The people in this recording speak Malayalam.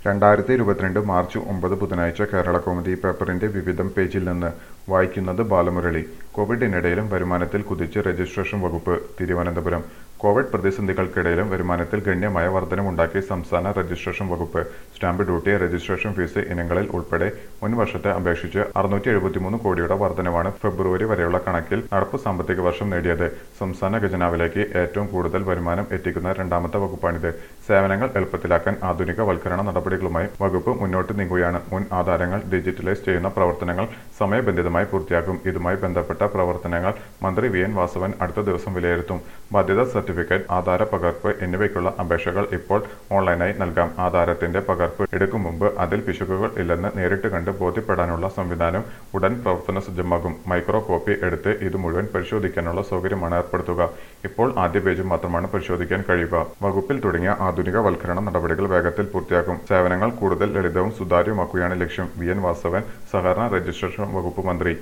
രണ്ടായിരത്തി ഇരുപത്തിരണ്ട് മാർച്ച് ഒമ്പത് ബുധനാഴ്ച കേരള കൗമുദി പേപ്പറിന്റെ വിവിധം പേജിൽ നിന്ന് വായിക്കുന്നത് ബാലമുരളി കോവിഡിനിടയിലും വരുമാനത്തിൽ കുതിച്ച് രജിസ്ട്രേഷൻ വകുപ്പ് തിരുവനന്തപുരം കോവിഡ് പ്രതിസന്ധികൾക്കിടയിലും വരുമാനത്തിൽ ഗണ്യമായ വർധനമുണ്ടാക്കി സംസ്ഥാന രജിസ്ട്രേഷൻ വകുപ്പ് സ്റ്റാമ്പ് ഡ്യൂട്ടി രജിസ്ട്രേഷൻ ഫീസ് ഇനങ്ങളിൽ ഉൾപ്പെടെ മുൻ വർഷത്തെ അപേക്ഷിച്ച് അറുന്നൂറ്റി എഴുപത്തിമൂന്ന് കോടിയുടെ വർധനവാണ് ഫെബ്രുവരി വരെയുള്ള കണക്കിൽ നടപ്പ് സാമ്പത്തിക വർഷം നേടിയത് സംസ്ഥാന ഖജനാവിലേക്ക് ഏറ്റവും കൂടുതൽ വരുമാനം എത്തിക്കുന്ന രണ്ടാമത്തെ വകുപ്പാണിത് സേവനങ്ങൾ എളുപ്പത്തിലാക്കാൻ ആധുനികവൽക്കരണ നടപടികളുമായി വകുപ്പ് മുന്നോട്ട് നീങ്ങുകയാണ് മുൻ ആധാരങ്ങൾ ഡിജിറ്റലൈസ് ചെയ്യുന്ന പ്രവർത്തനങ്ങൾ സമയബന്ധിതമായി പൂർത്തിയാക്കും ഇതുമായി ബന്ധപ്പെട്ട പ്രവർത്തനങ്ങൾ മന്ത്രി വി എൻ വാസവൻ അടുത്ത ദിവസം വിലയിരുത്തും ബാധ്യതാ സർട്ടിഫിക്കറ്റ് ആധാര പകർപ്പ് എന്നിവയ്ക്കുള്ള അപേക്ഷകൾ ഇപ്പോൾ ഓൺലൈനായി നൽകാം ആധാരത്തിന്റെ പകർപ്പ് എടുക്കും മുമ്പ് അതിൽ പിശകുകൾ ഇല്ലെന്ന് നേരിട്ട് കണ്ട് ബോധ്യപ്പെടാനുള്ള സംവിധാനം ഉടൻ പ്രവർത്തന സജ്ജമാകും മൈക്രോ കോപ്പി എടുത്ത് ഇത് മുഴുവൻ പരിശോധിക്കാനുള്ള സൗകര്യമാണ് ഏർപ്പെടുത്തുക ഇപ്പോൾ ആദ്യ പേജ് മാത്രമാണ് പരിശോധിക്കാൻ കഴിയുക വകുപ്പിൽ തുടങ്ങിയ ആധുനികവൽക്കരണ നടപടികൾ വേഗത്തിൽ പൂർത്തിയാക്കും സേവനങ്ങൾ കൂടുതൽ ലളിതവും സുതാര്യവുമാക്കുകയാണ് ലക്ഷ്യം വി എൻ വാസവൻ സഹകരണ രജിസ്ട്രേഷൻ വകുപ്പ് മന്ത്രി